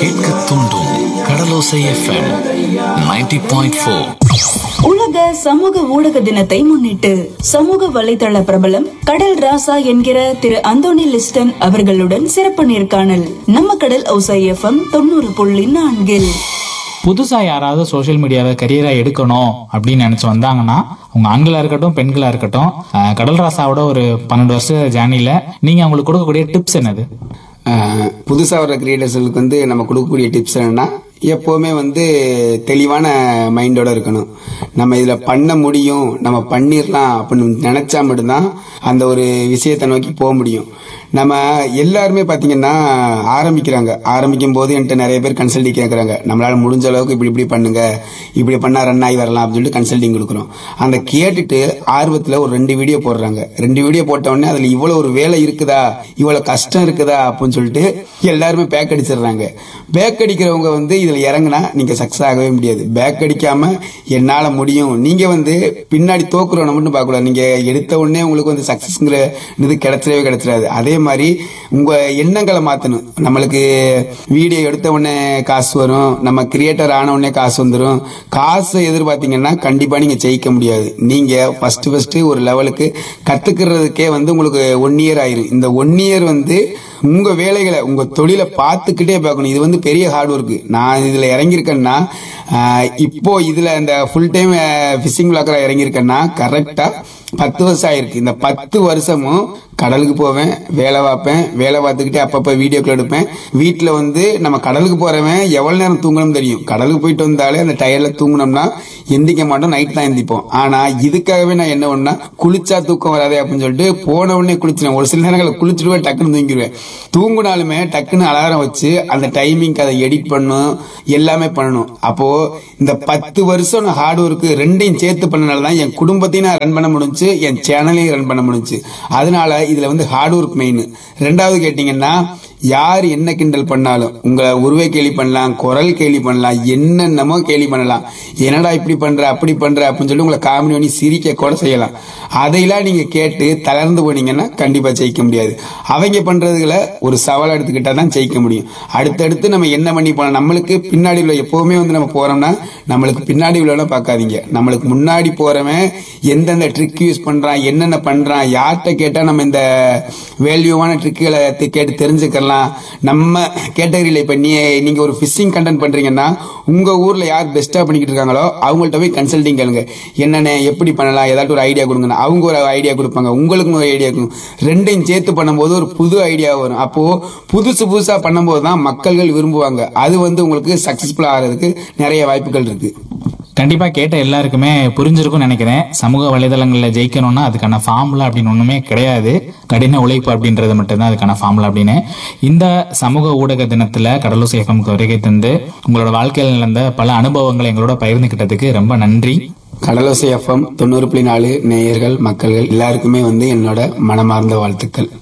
கேட்க தூண்டும் கடலோசை FM 90.4 point four உலக சமூக ஊடக தினத்தை முன்னிட்டு சமூக வலைதள பிரபலம் கடல் ராசா என்கிற திரு அந்தோனி லிஸ்டன் அவர்களுடன் சிறப்பு நேர்காணல் நம்ம கடல் ஓசை எஃப்எம் தொண்ணூறு புள்ளி நான்கில் புதுசா யாராவது சோஷியல் மீடியாவை கரியரா எடுக்கணும் அப்படின்னு நினைச்சு வந்தாங்கன்னா உங்க ஆண்களா இருக்கட்டும் பெண்களா இருக்கட்டும் அஹ், கடல் ராசாவோட ஒரு பன்னெண்டு வருஷ ஜேர்னில நீங்க அவங்களுக்கு கொடுக்கக்கூடிய டிப்ஸ் என்னது புதுசாக வர கிரியேட்டர்ஸுக்கு வந்து நம்ம கொடுக்கக்கூடிய டிப்ஸ் என்னன்னா எப்போவுமே வந்து தெளிவான மைண்டோட இருக்கணும் நம்ம இதில் பண்ண முடியும் நம்ம பண்ணிடலாம் அப்படின்னு நினச்சா மட்டும்தான் அந்த ஒரு விஷயத்தை நோக்கி போக முடியும் நம்ம எல்லாருமே பார்த்தீங்கன்னா ஆரம்பிக்கிறாங்க ஆரம்பிக்கும் போது என்கிட்ட நிறைய பேர் கன்சல்டிங் கேட்குறாங்க நம்மளால முடிஞ்ச அளவுக்கு இப்படி இப்படி பண்ணுங்க இப்படி பண்ணால் ரன் ஆகி வரலாம் அப்படின்னு சொல்லிட்டு கன்சல்டிங் கொடுக்குறோம் அந்த கேட்டுட்டு ஆர்வத்தில் ஒரு ரெண்டு வீடியோ போடுறாங்க ரெண்டு வீடியோ போட்ட உடனே அதில் இவ்வளோ ஒரு வேலை இருக்குதா இவ்வளோ கஷ்டம் இருக்குதா அப்படின்னு சொல்லிட்டு எல்லாருமே பேக் அடிச்சிடுறாங்க பேக் அடிக்கிறவங்க வந்து இதில் இறங்குனா நீங்கள் சக்ஸஸ் ஆகவே முடியாது பேக் அடிக்காம என்னால் முடியும் நீங்கள் வந்து பின்னாடி தோக்குறவனை மட்டும் பார்க்கக்கூடாது நீங்கள் எடுத்த உடனே உங்களுக்கு வந்து சக்ஸஸ்ங்கிற இது கிடைச்சிடவே கிடைச்சிடாது அதே மாதிரி உங்கள் எண்ணங்களை மாற்றணும் நம்மளுக்கு வீடியோ எடுத்த உடனே காசு வரும் நம்ம கிரியேட்டர் ஆன உடனே காசு வந்துடும் காசை எதிர்பார்த்தீங்கன்னா கண்டிப்பாக நீங்கள் ஜெயிக்க முடியாது நீங்கள் ஃபர்ஸ்ட் ஃபர்ஸ்ட் ஒரு லெவலுக்கு கற்றுக்கிறதுக்கே வந்து உங்களுக்கு ஒன் இயர் ஆயிரும் இந்த ஒன் இயர் வந்து உங்க வேலைகளை உங்க தொழிலை பார்த்துக்கிட்டே பார்க்கணும் இது வந்து பெரிய ஹார்ட் ஒர்க் நான் இதுல இறங்கியிருக்கேன்னா ஆஹ், இப்போ இதுல இந்த ஃபுல் டைம் ஃபிஷிங் பிளாக்கரா இறங்கியிருக்கேன்னா கரெக்டா பத்து வருஷம் ஆயிருக்கு இந்த பத்து வருஷமும் கடலுக்கு போவேன் வேலை பார்ப்பேன் வேலை பார்த்துக்கிட்டே அப்பப்போ வீடியோக்கள் எடுப்பேன் வீட்டில் வந்து நம்ம கடலுக்கு போறவன் எவ்வளவு நேரம் தூங்கணும் தெரியும் கடலுக்கு போயிட்டு வந்தாலே அந்த டயர்ல தூங்கினோம்னா எந்திக்க மாட்டோம் நைட் தான் எந்திப்போம் ஆனா இதுக்காகவே நான் என்ன பண்ணா குளிச்சா தூக்கம் வராதே அப்படின்னு சொல்லிட்டு போன உடனே குளிச்சிருவேன் ஒரு சில நேரங்களில் குளிச்சுடுவேன் டக்குன்னு தூங்கிடுவேன் தூங்குனாலுமே டக்குன்னு அலாரம் வச்சு அந்த டைமிங்க்கு அதை எடிட் பண்ணணும் எல்லாமே பண்ணணும் அப்போ இந்த பத்து வருஷம் நான் ஹார்ட் ஒர்க்கு ரெண்டையும் சேர்த்து பண்ணனால தான் என் குடும்பத்தையும் நான் ரன் பண்ண முடிஞ்சு என் சேனலையும் ரன் பண்ண முடிஞ்சு அதனால இதுல வந்து ஹார்ட் ஒர்க் மெயின் ரெண்டாவது கேட்டீங்கன்னா யார் என்ன கிண்டல் பண்ணாலும் உங்களை உருவை கேலி பண்ணலாம் குரல் கேலி பண்ணலாம் என்னென்னமோ கேலி பண்ணலாம் என்னடா இப்படி பண்ற அப்படி பண்ற அப்படின்னு சொல்லி உங்களை காமெடி பண்ணி சிரிக்க கூட செய்யலாம் அதையெல்லாம் நீங்க கேட்டு தளர்ந்து போனீங்கன்னா கண்டிப்பா ஜெயிக்க முடியாது அவங்க பண்றதுல ஒரு சவால் எடுத்துக்கிட்டா தான் ஜெயிக்க முடியும் அடுத்தடுத்து நம்ம என்ன பண்ணி போனோம் நம்மளுக்கு பின்னாடி உள்ள எப்பவுமே வந்து நம்ம போறோம்னா நம்மளுக்கு பின்னாடி உள்ள பார்க்காதீங்க நம்மளுக்கு முன்னாடி போறவன் எந்தெந்த ட்ரிக் யூஸ் பண்றான் என்னென்ன பண்றான் யார்கிட்ட கேட்டா நம்ம இந்த வேல்யூவான ட்ரிக்குகளை கேட்டு தெரிஞ்சுக்கலாம் நம்ம கேட்டகரியில இப்ப நீ நீங்க ஒரு ஃபிஷிங் கண்டென்ட் பண்றீங்கன்னா உங்க ஊர்ல யார் பெஸ்டா பண்ணிக்கிட்டு இருக்காங்களோ அவங்கள்ட்ட போய் கன்சல்டிங் கேளுங்க என்னென்ன எப்படி பண்ணலாம் ஏதாட்டும் ஒரு ஐடியா கொடுங்க அவங்க ஒரு ஐடியா கொடுப்பாங்க உங்களுக்கு ஒரு ஐடியா கொடுக்கும் ரெண்டையும் சேர்த்து பண்ணும்போது ஒரு புது ஐடியா வரும் அப்போ புதுசு புதுசா பண்ணும்போது தான் மக்கள்கள் விரும்புவாங்க அது வந்து உங்களுக்கு சக்சஸ்ஃபுல் ஆகிறதுக்கு நிறைய வாய்ப்புகள் இருக்கு கண்டிப்பா கேட்ட எல்லாருக்குமே புரிஞ்சிருக்கும்னு நினைக்கிறேன் சமூக வலைதளங்கள்ல ஜெயிக்கணும்னா அதுக்கான ஃபார்முலா அப்படின்னு ஒண்ணுமே கிடையாது கடின உழைப்பு அப்படின்றது மட்டும்தான் அதுக்கான ஃபார்முலா அப்படின்னு இந்த சமூக ஊடக தினத்துல கடலூர் சேஃபமுக்கு வருகை தந்து உங்களோட வாழ்க்கையில் நடந்த பல அனுபவங்களை எங்களோட பகிர்ந்துக்கிட்டதுக்கு ரொம்ப நன்றி கடலோசை எஃப்எம் தொண்ணூறு புள்ளி நாலு நேயர்கள் மக்கள்கள் எல்லாருக்குமே வந்து என்னோட மனமார்ந்த வாழ்த்துக்கள்